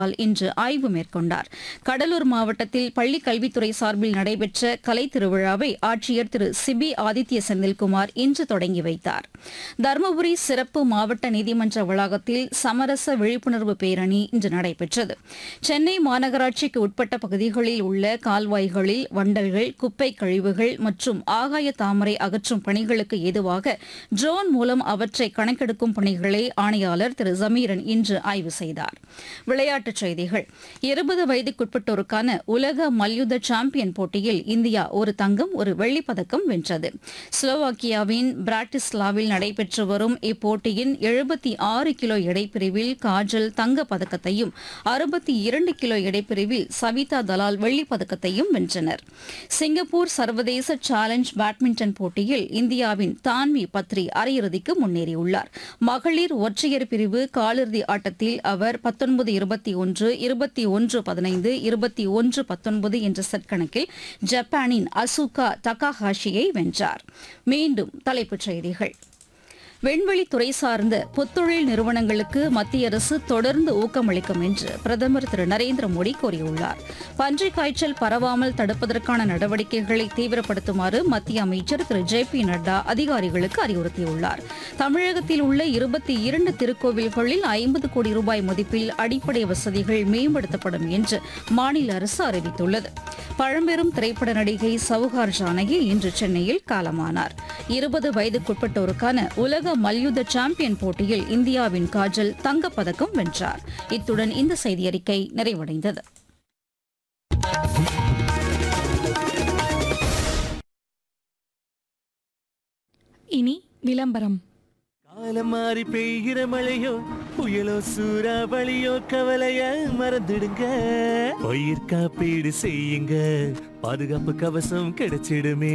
இன்று ஆய்வு மேற்கொண்டார் கடலூர் மாவட்டத்தில் பள்ளிக் கல்வித்துறை சார்பில் நடைபெற்ற கலை திருவிழாவை ஆட்சியர் திரு சிபி ஆதித்ய செந்தில்குமார் இன்று தொடங்கி வைத்தார் தருமபுரி சிறப்பு மாவட்ட நீதிமன்ற வளாகத்தில் சமரச விழிப்புணர்வு பேரணி இன்று நடைபெற்றது சென்னை மாநகராட்சிக்கு உட்பட்ட பகுதிகளில் உள்ள கால்வாய்களில் வண்டல்கள் குப்பை கழிவுகள் மற்றும் ஆகாய தாமரை அகற்றும் பணிகளுக்கு ஏதுவாக ட்ரோன் மூலம் அவற்றை கணக்கெடுக்கும் பணிகளை ஆணையாளர் திரு ஜமீரன் இன்று ஆய்வு செய்தார் விளையாட்டுச் செய்திகள் இருபது வயதுக்குட்பட்டோருக்கான உலக மல்யுத்த சாம்பியன் போட்டியில் இந்தியா ஒரு தங்கம் ஒரு வெள்ளிப் பதக்கம் வென்றது ஸ்லோவாக்கியாவின் பிராட்டிஸ்லாவில் நடைபெற்று வரும் இப்போட்டியின் எழுபத்தி ஆறு கிலோ எடைப்பிரிவில் காஜல் தங்கப் பதக்கத்தையும் அறுபத்தி இரண்டு கிலோ எடைப்பிரிவில் சவிதா தலால் வெள்ளிப் பதக்கத்தையும் வென்றனர் சிங்கப்பூர் சர்வதேச சேலஞ்ச் பேட்மிண்டன் போட்டியில் இந்தியாவின் தான்வி பத்ரி அரையிறுதிக்கு முன்னேறியுள்ளார் மகளிர் ஒற்றையர் பிரிவு காலிறுதி ஆட்டத்தில் அவர் பத்தொன்பது இருபத்தி ஒன்று இருபத்தி ஒன்று பதினைந்து இருபத்தி ஒன்று பத்தொன்பது என்ற செட் கணக்கில் ஜப்பானின் அசுகா தகாஹாஷியை வென்றார் மீண்டும் தலைப்புச் செய்திகள் விண்வெளித்துறை சார்ந்த புத்தொழில் நிறுவனங்களுக்கு மத்திய அரசு தொடர்ந்து ஊக்கமளிக்கும் என்று பிரதமர் திரு நரேந்திர மோடி கூறியுள்ளார் பன்றிக் காய்ச்சல் பரவாமல் தடுப்பதற்கான நடவடிக்கைகளை தீவிரப்படுத்துமாறு மத்திய அமைச்சர் திரு ஜே பி நட்டா அதிகாரிகளுக்கு அறிவுறுத்தியுள்ளார் தமிழகத்தில் உள்ள இருபத்தி இரண்டு திருக்கோவில்களில் ஐம்பது கோடி ரூபாய் மதிப்பில் அடிப்படை வசதிகள் மேம்படுத்தப்படும் என்று மாநில அரசு அறிவித்துள்ளது பழம்பெரும் திரைப்பட நடிகை சவுகார் ஜானகி இன்று சென்னையில் காலமானார் இருபது வயதுக்குட்பட்டோருக்கான உலக மல்யுத்த சாம்பியன் போட்டியில் இந்தியாவின் காஜல் தங்கப்பதக்கம் வென்றார் இத்துடன் இந்த செய்தியறிக்கை நிறைவடைந்தது இனி விளம்பரம் காலம் மாறி பெய்கிற மழையோ புயலோ சூறாவளியோ கவலைய மறந்துடுங்க பயிர் காப்பீடு செய்யுங்க பாதுகாப்பு கவசம் கிடைச்சிடுமே